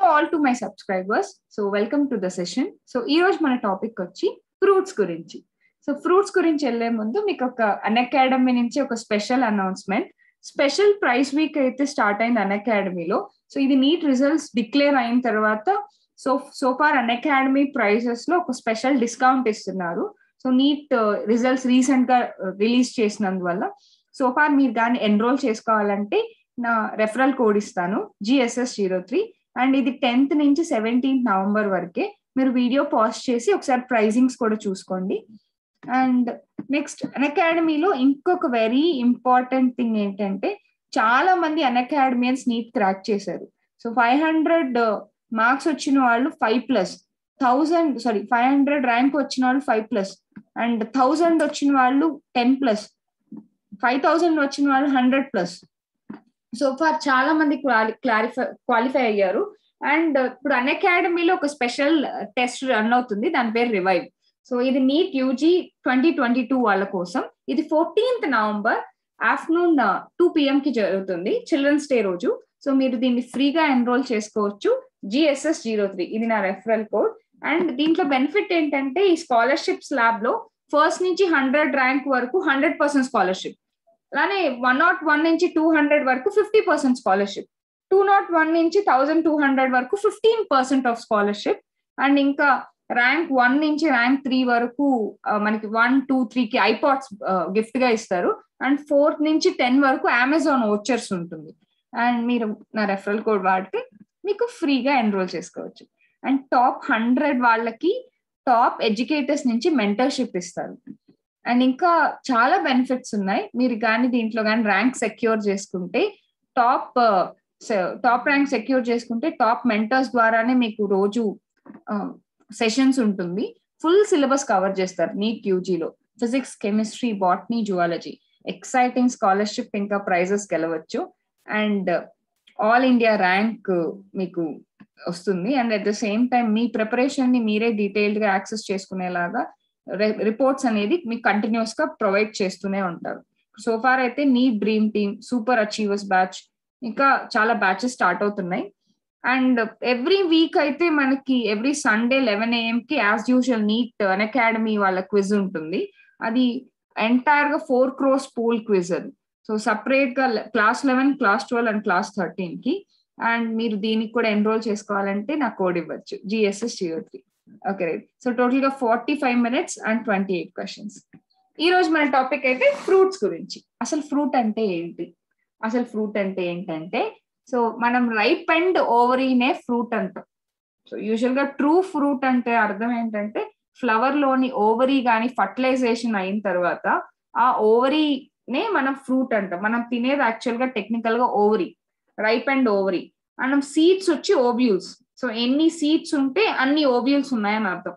all to my subscribers so welcome to the session so ఈ రోజు మన topic వచ్చి ఫ్రూట్స్ గురించి సో ఫ్రూట్స్ గురించి వెళ్లే ముందు మీకు ఒక అన్ అకాడమీ నుంచి ఒక special announcement special price week అయితే స్టార్ట్ అయింది అన్ అకాడమీలో సో ఇది నీట్ రిజల్ట్స్ డిక్లేర్ అయిన తర్వాత so so far Unacademy prizes లో ఒక స్పెషల్ డిస్కౌంట్ ఇస్తున్నారు సో నీట్ రిజల్ట్స్ రీసెంట్ గా రిలీజ్ చేసినందువల్ల సో ఫార్ మీరు దాన్ని ఎన్రోల్ చేసుకోవాలంటే నా రెఫరల్ కోడ్ ఇస్తాను జిఎస్ఎస్ జీరో త్రీ అండ్ ఇది టెన్త్ నుంచి సెవెంటీన్త్ నవంబర్ వరకే మీరు వీడియో పాజ్ చేసి ఒకసారి ప్రైజింగ్స్ కూడా చూసుకోండి అండ్ నెక్స్ట్ అన్ అకాడమీలో ఇంకొక వెరీ ఇంపార్టెంట్ థింగ్ ఏంటంటే చాలా మంది అన్ అకాడమియన్స్ నీట్ క్రాక్ చేశారు సో ఫైవ్ హండ్రెడ్ మార్క్స్ వచ్చిన వాళ్ళు five plus thousand sorry five hundred rank వచ్చిన వాళ్ళు ఫైవ్ ప్లస్ అండ్ థౌజండ్ వచ్చిన వాళ్ళు టెన్ ప్లస్ ఫైవ్ థౌజండ్ వచ్చిన వాళ్ళు హండ్రెడ్ ప్లస్ సో ఫార్ చాలా మంది క్లారిఫై క్వాలిఫై అయ్యారు అండ్ ఇప్పుడు అన్ అకాడమీలో ఒక స్పెషల్ టెస్ట్ రన్ అవుతుంది దాని పేరు రివైవ్ సో ఇది NEET UG twenty twenty two వాళ్ళ కోసం ఇది fourteenth November afternoon two PM కి జరుగుతుంది చిల్డ్రన్స్ డే రోజు సో మీరు దీన్ని ఫ్రీగా ఎన్రోల్ చేసుకోవచ్చు జిఎస్ఎస్ జీరో త్రీ ఇది నా రెఫరల్ కోడ్ అండ్ దీంట్లో బెనిఫిట్ ఏంటంటే ఈ స్కాలర్షిప్స్ ల్యాబ్ లో ఫస్ట్ నుంచి హండ్రెడ్ ర్యాంక్ వరకు హండ్రెడ్ పర్సెంట్ స్కాలర్షిప్ అలానే వన్ నాట్ వన్ నుంచి టూ హండ్రెడ్ వరకు fifty percent scholarship two nought one నుంచి థౌజండ్ టూ హండ్రెడ్ వరకు fifteen percent of scholarship and ఇంకా ర్యాంక్ వన్ నుంచి ర్యాంక్ త్రీ వరకు మనకి వన్ టూ త్రీకి ఐపాడ్స్ గిఫ్ట్ గా ఇస్తారు అండ్ ఫోర్త్ నుంచి టెన్ వరకు అమెజాన్ ఓచర్స్ ఉంటుంది అండ్ మీరు నా రెఫరల్ కోడ్ వాడితే మీకు ఫ్రీగా ఎన్రోల్ చేసుకోవచ్చు అండ్ టాప్ హండ్రెడ్ వాళ్ళకి టాప్ ఎడ్యుకేటర్స్ నుంచి మెంటర్షిప్ ఇస్తారు అండ్ ఇంకా చాలా బెనిఫిట్స్ ఉన్నాయి మీరు కానీ దీంట్లో కానీ ర్యాంక్ సెక్యూర్ చేసుకుంటే టాప్ టాప్ ర్యాంక్ సెక్యూర్ చేసుకుంటే టాప్ మెంటర్స్ ద్వారానే మీకు రోజు సెషన్స్ ఉంటుంది ఫుల్ సిలబస్ కవర్ చేస్తారు నీట్ యూజీలో physics chemistry botany zoology exciting scholarship ఇంకా ప్రైజెస్ గెలవచ్చు అండ్ ఆల్ ఇండియా ర్యాంక్ మీకు వస్తుంది and at the same time మీ ప్రిపరేషన్ ని మీరే డీటెయిల్డ్ గా యాక్సెస్ చేసుకునేలాగా రిపోర్ట్స్ అనేది మీకు కంటిన్యూస్ గా ప్రొవైడ్ చేస్తూనే ఉంటారు సో ఫార్ అయితే నీ dream team super achievers batch ఇంకా చాలా బ్యాచెస్ స్టార్ట్ అవుతున్నాయి అండ్ ఎవ్రీ వీక్ అయితే మనకి ఎవ్రీ సండే లెవెన్ ఏఎం కి as usual NEET Unacademy వాళ్ళ క్విజ్ ఉంటుంది అది ఎంటైర్ గా ఫోర్ క్రోస్ పూల్ క్విజ్ అది సో సపరేట్ గా class eleven class twelve and class thirteen కి అండ్ మీరు దీనికి కూడా ఎన్రోల్ చేసుకోవాలంటే నాకు కోడ్ ఇవ్వచ్చు GSS zero three okay right so total గా forty five minutes and twenty eight questions ఈ రోజు మన టాపిక్ అయితే ఫ్రూట్స్ గురించి అసలు ఫ్రూట్ అంటే ఏంటి అసలు ఫ్రూట్ అంటే ఏంటంటే సో మనం రైప్ అండ్ ఓవరీనే ఫ్రూట్ అంటాం సో యూజువల్ గా ట్రూ ఫ్రూట్ అంటే అర్థం ఏంటంటే ఫ్లవర్ లోని ఓవరీ కానీ ఫర్టిలైజేషన్ అయిన తర్వాత ఆ ఓవరీనే మనం ఫ్రూట్ అంటాం మనం తినేది యాక్చువల్ గా టెక్నికల్ గా ఓవరీ రైప్ అండ్ ఓవరీ మనం సీడ్స్ వచ్చి ఓబ్యూల్స్ సో ఎన్ని సీడ్స్ ఉంటే అన్ని ఓబ్యూల్స్ ఉన్నాయని అర్థం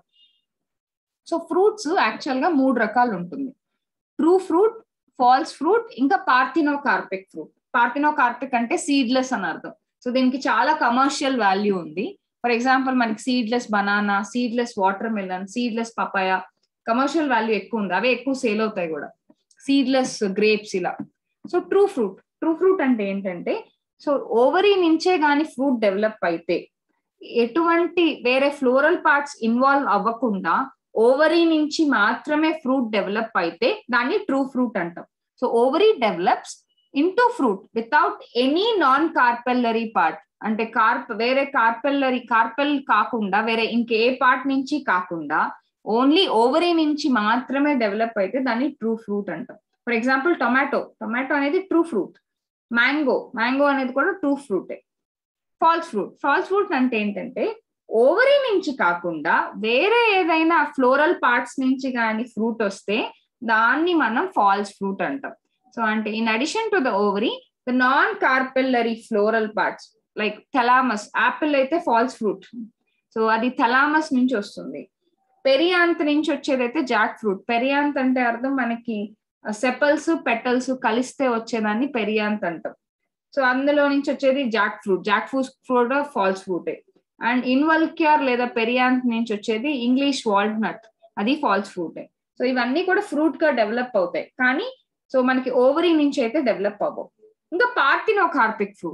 సో ఫ్రూట్స్ యాక్చువల్ గా మూడు రకాలు ఉంటుంది ట్రూ ఫ్రూట్ ఫాల్స్ ఫ్రూట్ ఇంకా పార్థినో కార్పిక్ ఫ్రూట్ పార్థినో కార్పిక్ అంటే సీడ్లెస్ అని అర్థం సో దీనికి చాలా కమర్షియల్ వాల్యూ ఉంది ఫర్ ఎగ్జాంపుల్ మనకి seedless banana seedless watermelon seedless papaya commercial value ఎక్కువ ఉంది అవే ఎక్కువ సేల్ అవుతాయి కూడా సీడ్లెస్ గ్రేప్స్ ఇలా so true fruit true fruit అంటే ఏంటంటే సో ఓవరీ నుంచే కానీ ఫ్రూట్ డెవలప్ అయితే ఎటువంటి వేరే ఫ్లోరల్ పార్ట్స్ ఇన్వాల్వ్ అవ్వకుండా ఓవరీ నుంచి మాత్రమే ఫ్రూట్ డెవలప్ అయితే దాన్ని ట్రూ ఫ్రూట్ అంటాం so ovary develops into fruit without any non carpellary part అంటే కార్ప్ వేరే కార్పెల్లరీ కార్పెల్ కాకుండా వేరే ఇంకే పార్ట్ నుంచి కాకుండా ఓన్లీ ఓవరీ నుంచి మాత్రమే డెవలప్ అయితే దాన్ని ట్రూ ఫ్రూట్ అంటాం ఫర్ ఎగ్జాంపుల్ టొమాటో టొమాటో అనేది ట్రూ ఫ్రూట్ మ్యాంగో మ్యాంగో అనేది కూడా ట్రూ ఫ్రూటే ఫాల్స్ ఫ్రూట్ ఫాల్స్ ఫ్రూట్ అంటే ఏంటంటే ఓవరీ నుంచి కాకుండా వేరే ఏదైనా ఫ్లోరల్ పార్ట్స్ నుంచి కానీ ఫ్రూట్ వస్తే దాన్ని మనం ఫాల్స్ ఫ్రూట్ అంటాం సో అంటే in addition to the ovary the non carpellary floral parts like thalamus apple అయితే ఫాల్స్ ఫ్రూట్ సో అది థలామస్ నుంచి వస్తుంది పెరియాంత్ నుంచి వచ్చేదైతే జాక్ ఫ్రూట్ పెరియాంత్ అంటే అర్థం మనకి సెపల్స్ పెటల్స్ కలిస్తే వచ్చేదాన్ని పెరియాంత్ అంటాం సో అందులో నుంచి వచ్చేది jackfruit jackfruit fruit false ఫ్రూటే అండ్ ఇన్వల్క్యూర్ లేదా పెరియాంత్ నుంచి వచ్చేది ఇంగ్లీష్ వాల్నట్ అది ఫాల్స్ ఫ్రూటే సో ఇవన్నీ కూడా ఫ్రూట్ గా డెవలప్ అవుతాయి కానీ సో మనకి ఓవరీ నుంచి అయితే డెవలప్ అవ్వవు ఇంకా పార్థినో కార్పిక్ ఫ్రూట్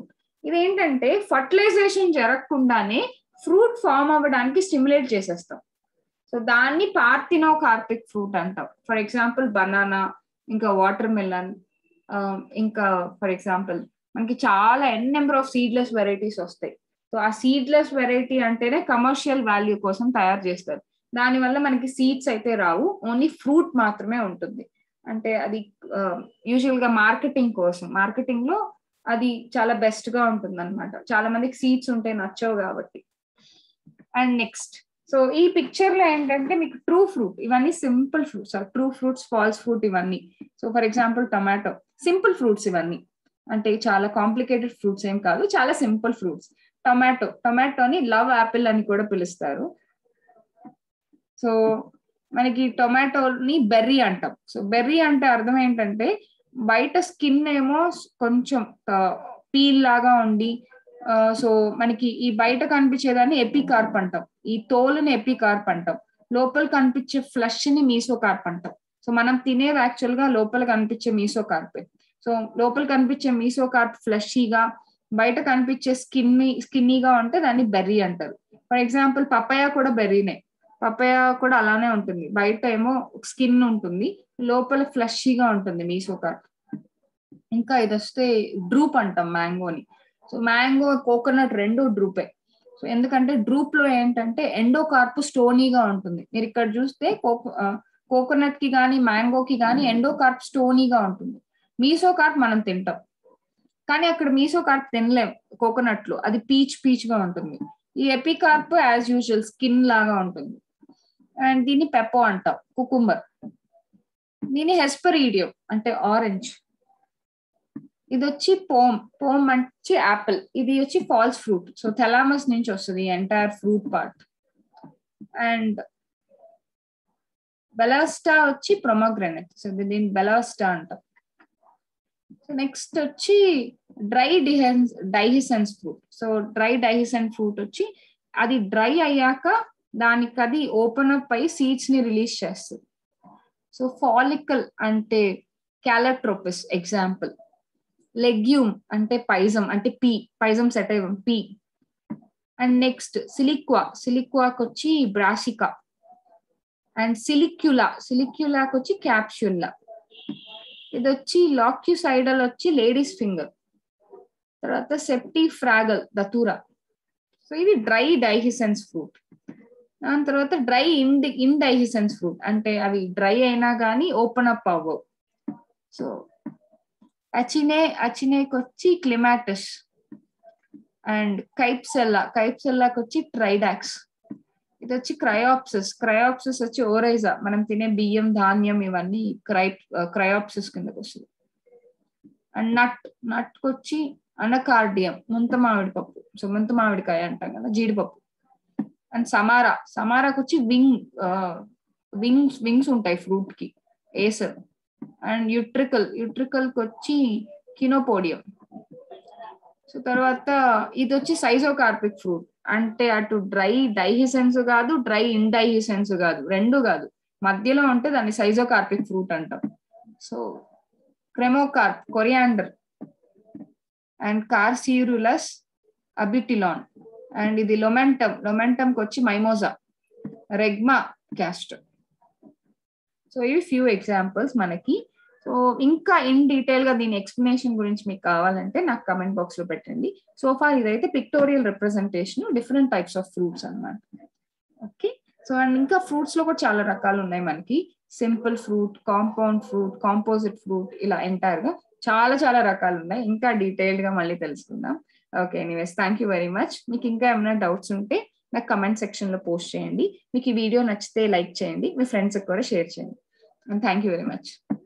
ఇదేంటంటే ఫర్టిలైజేషన్ జరగకుండానే ఫ్రూట్ ఫామ్ అవ్వడానికి స్టిమ్యులేట్ చేసేస్తాం సో దాన్ని పార్థినో కార్పిక్ ఫ్రూట్ అంటాం ఫర్ ఎగ్జాంపుల్ బనానా ఇంకా వాటర్ మెలన్ ఇంకా ఫర్ ఎగ్జాంపుల్ మనకి చాలా n number of seedless varieties వస్తాయి సో ఆ సీడ్లెస్ వెరైటీ అంటేనే కమర్షియల్ వాల్యూ కోసం తయారు చేస్తారు దానివల్ల మనకి సీడ్స్ అయితే రావు ఓన్లీ ఫ్రూట్ మాత్రమే ఉంటుంది అంటే అది యూజువల్ గా మార్కెటింగ్ కోసం మార్కెటింగ్ లో అది చాలా బెస్ట్ గా ఉంటుంది అనమాట చాలా మందికి సీడ్స్ ఉంటే నచ్చవు కాబట్టి అండ్ నెక్స్ట్ సో ఈ పిక్చర్ లో ఏంటంటే మీకు ట్రూ ఫ్రూట్ ఇవన్నీ simple fruits true fruits false fruit ఇవన్నీ so for example tomato simple fruits ఇవన్నీ అంటే చాలా కాంప్లికేటెడ్ ఫ్రూట్స్ ఏం కాదు చాలా సింపుల్ ఫ్రూట్స్ టొమాటో టొమాటోని లవ్ యాపిల్ అని కూడా పిలుస్తారు సో మనకి టొమాటోని బెర్రీ అంటాం సో బెర్రీ అంటే అర్థం ఏంటంటే బయట స్కిన్ ఏమో కొంచెం పీల్ లాగా ఉండి సో మనకి ఈ బయట కనిపించేదాన్ని ఎపికార్ప్ అంటాం ఈ తోలుని ఎపికార్ప్ అంటాం లోపల కనిపించే ఫ్లష్ ని మీసోకార్ప్ అంటాం సో మనం తినేది యాక్చువల్ గా లోపల కనిపించే మీసోకార్పే సో లోపల కనిపించే మీసోకార్ప్ ఫ్లషీగా బయట కనిపించే స్కిన్ స్కిన్నీగా ఉంటే దాన్ని బెర్రీ అంటారు ఫర్ ఎగ్జాంపుల్ పపాయ కూడా బెర్రీనే పపాయ కూడా అలానే ఉంటుంది బయట ఏమో స్కిన్ ఉంటుంది లోపల ఫ్లషీగా ఉంటుంది మీసోకార్ప్ ఇంకా ఇది వస్తే డ్రూప్ అంటాం మ్యాంగోని సో మ్యాంగో కోకోనట్ రెండు డ్రూపే సో ఎందుకంటే డ్రూప్ లో ఏంటంటే ఎండో కార్ప్ స్టోనీగా ఉంటుంది మీరు ఇక్కడ చూస్తే కోకోనట్ కి కానీ మ్యాంగోకి కానీ ఎండో కార్ప్ స్టోనీగా ఉంటుంది మీసో కార్ప్ మనం తింటాం కానీ అక్కడ మీసో కార్ప్ తినలేం కోకోనట్ లో అది పీచ్ పీచ్ గా ఉంటుంది ఈ ఎపికార్ప్ యాజ్ యూజువల్ స్కిన్ లాగా ఉంటుంది అండ్ దీన్ని పెప్పో అంటాం కుకుంబర్ దీని హెస్పరీడియం అంటే ఆరెంజ్ ఇది వచ్చి పోమ్ పోమ్ వచ్చి యాపిల్ ఇది వచ్చి ఫాల్స్ ఫ్రూట్ సో థెలామస్ నుంచి వస్తుంది entire fruit part and balausta వచ్చి ప్రొమోగ్రెనెట్ సో దీని బెలాస్టా అంటాం సో నెక్స్ట్ వచ్చి dry dehiscent dehiscent fruit so dry dehiscent fruit వచ్చి అది డ్రై అయ్యాక దానికి అది ఓపెన్ అప్ అయ్యి సీడ్స్ ని రిలీజ్ చేస్తుంది సో ఫాలికల్ అంటే క్యాలట్రోపిస్ ఎగ్జాంపుల్ లెగ్యూమ్ అంటే పైజం అంటే pea Pisum sativum pea and next siliqua సిలిక్వాకి వచ్చి బ్రాసికా అండ్ సిలిక్యులా సిలిక్యులాకి వచ్చి క్యాప్షుల్లా ఇది వచ్చి లాక్యుసైడల్ వచ్చి లేడీస్ ఫింగర్ తర్వాత సెప్టీ ఫ్రాగల్ దతూరా సో ఇది డ్రై డైహిసెన్స్ ఫ్రూట్ దాని తర్వాత డ్రై ఇండి ఇండైహిసెన్స్ ఫ్రూట్ అంటే అవి డ్రై అయినా కానీ ఓపెన్ అప్ అవ్వవు సో అచినే అచినేకి వచ్చి క్లిమాటస్ అండ్ కైప్సెల్లా కైప్సెల్లాకి వచ్చి ట్రైడాక్స్ ఇది వచ్చి క్రయాప్సిస్ క్రయాప్సిస్ వచ్చి ఓరైజా మనం తినే బియ్యం ధాన్యం ఇవన్నీ క్రై క్రయాప్సిస్ కిందకి వస్తుంది అండ్ నట్ నట్ వచ్చి అనకార్డియం ముంత మామిడి పప్పు సో ముంత మామిడికాయ అంటాం కదా జీడిపప్పు అండ్ సమారా సమారాకి వచ్చి వింగ్ వింగ్స్ వింగ్స్ ఉంటాయి ఫ్రూట్ కి ఏసర్ అండ్ యుట్రికల్ యుట్రికల్ కి వచ్చి కినోపోడియం సో తర్వాత ఇది వచ్చి సైజోకార్పిక్ ఫ్రూట్ అంటే అటు డ్రై డైహిసెన్స్ కాదు డ్రై ఇండైహిసెన్స్ కాదు రెండు కాదు మధ్యలో ఉంటే దాన్ని సైజోకార్పిక్ ఫ్రూట్ అంటాం so cremocarp coriander and carcerulus Abutilon and ఇది లొమెంటమ్ లొమెంటమ్కి వచ్చి మైమోజా రెగ్మా క్యాస్టర్ సో ఇవి ఫ్యూ ఎగ్జాంపుల్స్ మనకి సో ఇంకా ఇన్ డీటెయిల్ గా దీని ఎక్స్ప్లెనేషన్ గురించి మీకు కావాలంటే నాకు కమెంట్ బాక్స్ లో పెట్టండి సో ఫార్ ఇదైతే pictorial representation different types of fruits అనమాట ఓకే సో అండ్ ఇంకా ఫ్రూట్స్ లో కూడా చాలా రకాలు ఉన్నాయి మనకి simple fruit compound fruit composite fruit ఇలా ఎంటైర్ గా చాలా చాలా రకాలు ఉన్నాయి ఇంకా డీటెయిల్డ్ గా మళ్ళీ తెలుసుకుందాం okay anyways thank you very much మీకు ఇంకా ఏమైనా డౌట్స్ ఉంటే నాకు కమెంట్ సెక్షన్ లో పోస్ట్ చేయండి మీకు ఈ వీడియో నచ్చితే లైక్ చేయండి మీ ఫ్రెండ్స్కి కూడా షేర్ చేయండి థ్యాంక్ యూ వెరీ మచ్